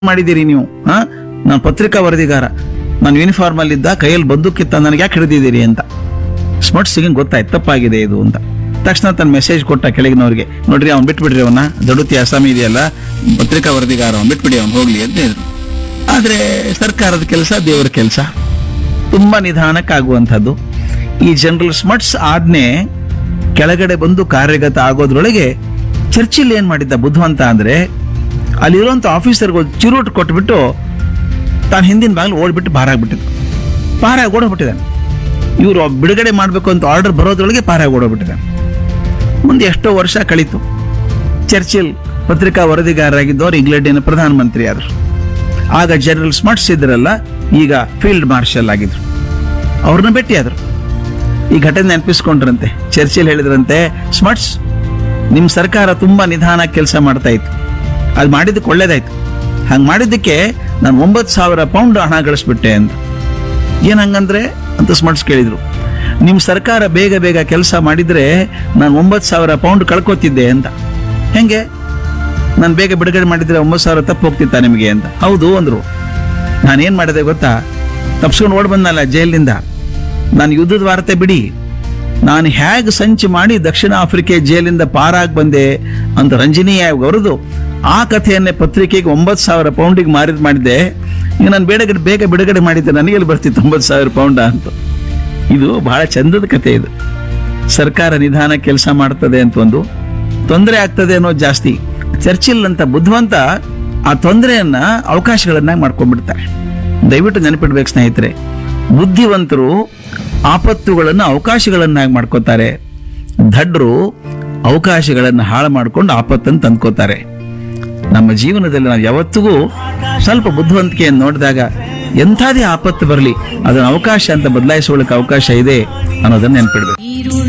ಮಾಡಿದ್ದೀರಿ ನೀವು ಹಾ ನಾನು ಪತ್ರಿಕಾ ವರದಿಗಾರ ನಾನು ಯೂನಿಫಾರ್ಮ್ ಅಲ್ಲಿದ್ದ ಕೈಯಲ್ಲಿ ಬಂದೂಕಿತ್ತ ನನಗೆ ಯಾಕೆ ಹಿಡಿದಿದ್ದೀರಿ ಅಂತ ಸ್ಮಾರ್ಟ್ ಸಿಗಂಗ್ ಗೊತ್ತಾಯ್ತು ತಪ್ಪಾಗಿದೆ ಇದು ಅಂತ ತಕ್ಷಣ ತನ್ನ ಮೆಸೇಜ್ ಕೊಟ್ಟ ಕೆಳಗಿನವ್ರಿಗೆ ನೋಡ್ರಿ ಅವ್ನು ಬಿಟ್ಬಿಡ್ರಿ ಅವನ್ನ ದಡುತಿ ಅಸ್ಸಾಮಿ ಇದೆಯಲ್ಲ ಪತ್ರಿಕಾ ವರದಿಗಾರ ಅವ್ನು ಬಿಟ್ಬಿಡಿ ಅವ್ನು ಹೋಗ್ಲಿ ಅಂತ ಹೇಳಿದ್ರು ಆದ್ರೆ ಸರ್ಕಾರದ ಕೆಲಸ ದೇವರ ಕೆಲಸ ತುಂಬಾ ನಿಧಾನಕ್ಕಾಗುವಂಥದ್ದು ಈ ಜನರಲ್ ಸ್ಮಟ್ಸ್ ಆಜ್ಞೆ ಕೆಳಗಡೆ ಬಂದು ಕಾರ್ಯಗತ ಆಗೋದ್ರೊಳಗೆ ಚರ್ಚಿಲ್ ಏನ್ ಮಾಡಿದ್ದ ಬುದ್ಧಿವಂತ ಅಂದ್ರೆ ಅಲ್ಲಿರುವಂತ ಆಫೀಸರ್ಗೆ ಚಿರೋಟ್ ಕೊಟ್ಬಿಟ್ಟು ತಾನು ಹಿಂದಿನ ಬಾಗಿಲು ಓಡ್ಬಿಟ್ಟು ಪಾರಾಗ್ಬಿಟ್ಟಿದ್ದ ಪಾರಾಗಿ ಓಡೋಗ್ಬಿಟ್ಟಿದ್ದಾನೆ ಇವರು ಬಿಡುಗಡೆ ಮಾಡಬೇಕು ಅಂತ ಆರ್ಡರ್ ಬರೋದ್ರೊಳಗೆ ಪಾರಾಗಿ ಓಡೋಗ್ಬಿಟ್ಟಿದ್ದಾನೆ ಮುಂದೆ ಎಷ್ಟೋ ವರ್ಷ ಕಳೀತು ಚರ್ಚಿಲ್ ಪತ್ರಿಕಾ ವರದಿಗಾರರಾಗಿದ್ದವರು ಇಂಗ್ಲೆಂಡಿನ ಪ್ರಧಾನಮಂತ್ರಿ ಆದರು ಆಗ ಜನರಲ್ ಸ್ಮಾರ್ಟ್ಸ್ ಇದ್ರಲ್ಲ ಈಗ ಫೀಲ್ಡ್ ಮಾರ್ಷಲ್ ಆಗಿದ್ರು ಅವ್ರನ್ನ ಭೇಟಿಯಾದರು ಈ ಘಟನೆ ನೆನಪಿಸ್ಕೊಂಡ್ರಂತೆ ಚರ್ಚಿಲ್ ಹೇಳಿದ್ರಂತೆ ಸ್ಮಾರ್ಟ್ಸ್ ನಿಮ್ಮ ಸರ್ಕಾರ ತುಂಬಾ ನಿಧಾನ ಕೆಲಸ ಮಾಡ್ತಾ ಇತ್ತು ಅದು ಮಾಡಿದ್ದಕ್ಕೆ ಒಳ್ಳೇದಾಯ್ತು ಹಂಗೆ ಮಾಡಿದ್ದಕ್ಕೆ ನಾನು ಒಂಬತ್ತು ಸಾವಿರ ಪೌಂಡ್ ಹಣ ಗಳಿಸ್ಬಿಟ್ಟೆ ಅಂತ ಏನ್ ಹಂಗಂದ್ರೆ ಅಂತ ಸ್ಮಾರ್ಟ್ಸ್ ಕೇಳಿದ್ರು ನಿಮ್ಮ ಸರ್ಕಾರ ಬೇಗ ಬೇಗ ಕೆಲಸ ಮಾಡಿದ್ರೆ ನಾನು ಒಂಬತ್ತು ಸಾವಿರ ಪೌಂಡ್ ಕಳ್ಕೊತಿದ್ದೆ ಅಂತ ಹೆಂಗೆ ನಾನು ಬೇಗ ಬಿಡುಗಡೆ ಮಾಡಿದ್ರೆ ಒಂಬತ್ತು ಸಾವಿರ ತಪ್ಪು ಹೋಗ್ತಿತ್ತ ನಿಮಗೆ ಅಂತ ಹೌದು ಅಂದ್ರು ನಾನೇನ್ ಮಾಡಿದೆ ಗೊತ್ತಾ ತಪ್ಸ್ಕೊಂಡು ಓಡ್ ಬಂದಲ್ಲ ಜೈಲಿನಿಂದ ನಾನು ಯುದ್ಧದ ವಾರ್ತೆ ಬಿಡಿ ನಾನು ಹೇಗ್ ಸಂಚು ಮಾಡಿ ದಕ್ಷಿಣ ಆಫ್ರಿಕೆ ಜೈಲಿಂದ ಪಾರಾಗಿ ಬಂದೆ ಅಂತ ರಂಜನೀಯ ಬರೆದು ಆ ಕಥೆಯನ್ನೇ ಪತ್ರಿಕೆಗೆ ಒಂಬತ್ತು ಸಾವಿರ ಪೌಂಡಿಗೆ ಮಾರಿದ್ ಮಾಡಿದ್ದೆ ಈಗ ನಾನು ಬೇಡ ಬೇಗ ಬಿಡುಗಡೆ ಮಾಡಿದ್ದೆ ನನಗೆಲ್ಲಿ ಬರ್ತಿತ್ತು ಒಂಬತ್ತು ಸಾವಿರ ಪೌಂಡ ಅಂತ ಇದು ಬಹಳ ಚಂದದ ಕಥೆ ಇದು ಸರ್ಕಾರ ನಿಧಾನ ಕೆಲಸ ಮಾಡ್ತದೆ ಅಂತ ಒಂದು ತೊಂದರೆ ಆಗ್ತದೆ ಅನ್ನೋದು ಜಾಸ್ತಿ ಚರ್ಚಿಲ್ ಅಂತ ಬುದ್ಧಿವಂತ ಆ ತೊಂದರೆಯನ್ನ ಅವಕಾಶಗಳನ್ನಾಗಿ ಮಾಡ್ಕೊಂಡ್ಬಿಡ್ತಾರೆ ದಯವಿಟ್ಟು ನೆನಪಿಡ್ಬೇಕು ಸ್ನೇಹಿತರೆ ಬುದ್ಧಿವಂತರು ಆಪತ್ತುಗಳನ್ನು ಅವಕಾಶಗಳನ್ನಾಗಿ ಮಾಡ್ಕೋತಾರೆ ದಡ್ರು ಅವಕಾಶಗಳನ್ನು ಹಾಳು ಮಾಡ್ಕೊಂಡು ಆಪತ್ತನ್ನು ತಂದ್ಕೋತಾರೆ ನಮ್ಮ ಜೀವನದಲ್ಲಿ ನಾವು ಯಾವತ್ತಿಗೂ ಸ್ವಲ್ಪ ಬುದ್ಧಿವಂತಿಕೆಯನ್ನು ನೋಡಿದಾಗ ಎಂಥದೇ ಆಪತ್ತು ಬರಲಿ ಅದನ್ನ ಅವಕಾಶ ಅಂತ ಬದಲಾಯಿಸೋಳಕ್ಕೆ ಅವಕಾಶ ಇದೆ ಅನ್ನೋದನ್ನ ನೆನ್ಪಿಡ್ಬೇಕು ಈರುಳ್ಳ